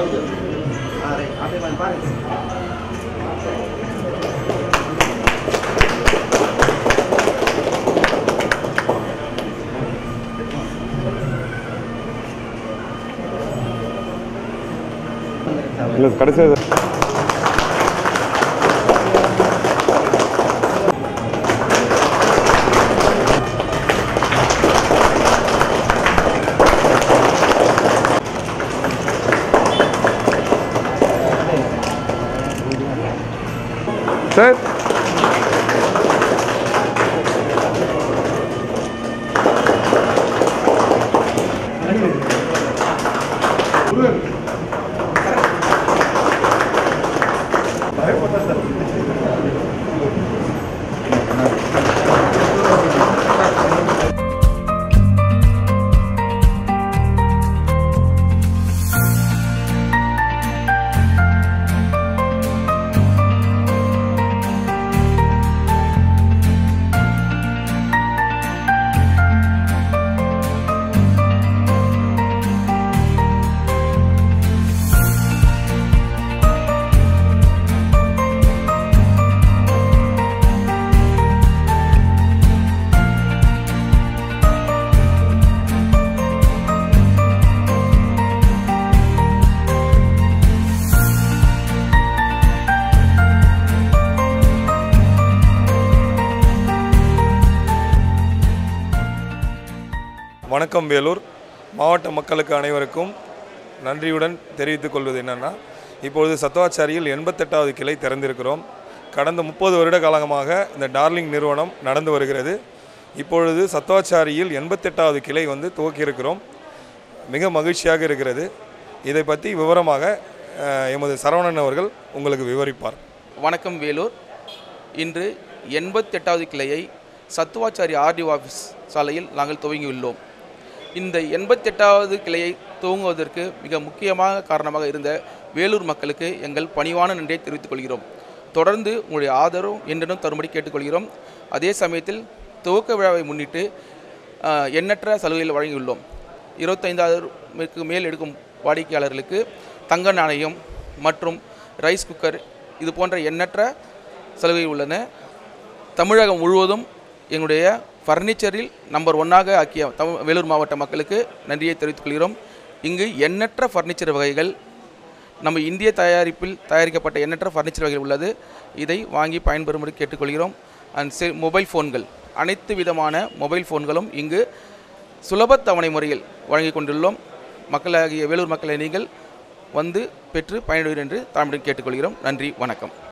இல்லை கடைசியாக சார் வணக்கம் வேலூர் மாவட்ட மக்களுக்கு அனைவருக்கும் நன்றியுடன் தெரிவித்துக் கொள்வது என்னென்னா இப்பொழுது சத்துவாச்சாரியில் எண்பத்தெட்டாவது கிளை திறந்திருக்கிறோம் கடந்த முப்பது வருட காலமாக இந்த டார்லிங் நிறுவனம் நடந்து வருகிறது இப்பொழுது சத்துவாச்சாரியில் எண்பத்தெட்டாவது கிளை வந்து துவக்கியிருக்கிறோம் மிக மகிழ்ச்சியாக இருக்கிறது இதை பற்றி விவரமாக அஹ், எமது சரவணன் அவர்கள் உங்களுக்கு விவரிப்பார் வணக்கம் வேலூர் இன்று எண்பத்தெட்டாவது கிளையை சத்துவாச்சாரி ஆர்டி ஆஃபீஸ் சாலையில் நாங்கள் துவங்கியுள்ளோம் இந்த எண்பத்தெட்டாவது கிளையை துவங்குவதற்கு மிக முக்கியமாக காரணமாக இருந்த வேலூர் மக்களுக்கு எங்கள் பணிவான நன்றியை தெரிவித்துக் கொள்கிறோம் தொடர்ந்து உங்களுடைய ஆதரவும் என்றும் தரும்படி கேட்டுக்கொள்கிறோம் அதே சமயத்தில் துவக்க விழாவை முன்னிட்டு ஆஹ், எண்ணற்ற சலுகைகள் வழங்கியுள்ளோம் இருபத்தைந்தாயிரத்துக்கு மேல் எடுக்கும் வாடிக்கையாளர்களுக்கு தங்க நாணயம் மற்றும் ரைஸ் குக்கர் இது போன்ற எண்ணற்ற சலுகைகள் உள்ளன தமிழகம் முழுவதும் எங்களுடைய ஃபர்னிச்சரில் நம்பர் ஒன்னாக ஆக்கிய தமிழ் வேலூர் மாவட்ட மக்களுக்கு நன்றியை தெரிவித்துக் கொள்கிறோம் இங்கு எண்ணற்ற ஃபர்னிச்சர் வகைகள் நம்ம இந்திய தயாரிப்பில் தயாரிக்கப்பட்ட எண்ணற்ற ஃபர்னிச்சர் வகைகள் உள்ளது இதை வாங்கி பயன்பெறும்படி கேட்டுக்கொள்கிறோம் அண்ட் செ மொபைல் ஃபோன்கள் அனைத்து விதமான மொபைல் ஃபோன்களும் இங்கு சுலப தவணை முறையில் வழங்கி கொண்டுள்ளோம் மக்களாகிய வேலூர் மக்களை நீங்கள் வந்து பெற்று பயனுடைய என்று தாழ்மையுடன் கேட்டுக்கொள்கிறோம் நன்றி வணக்கம்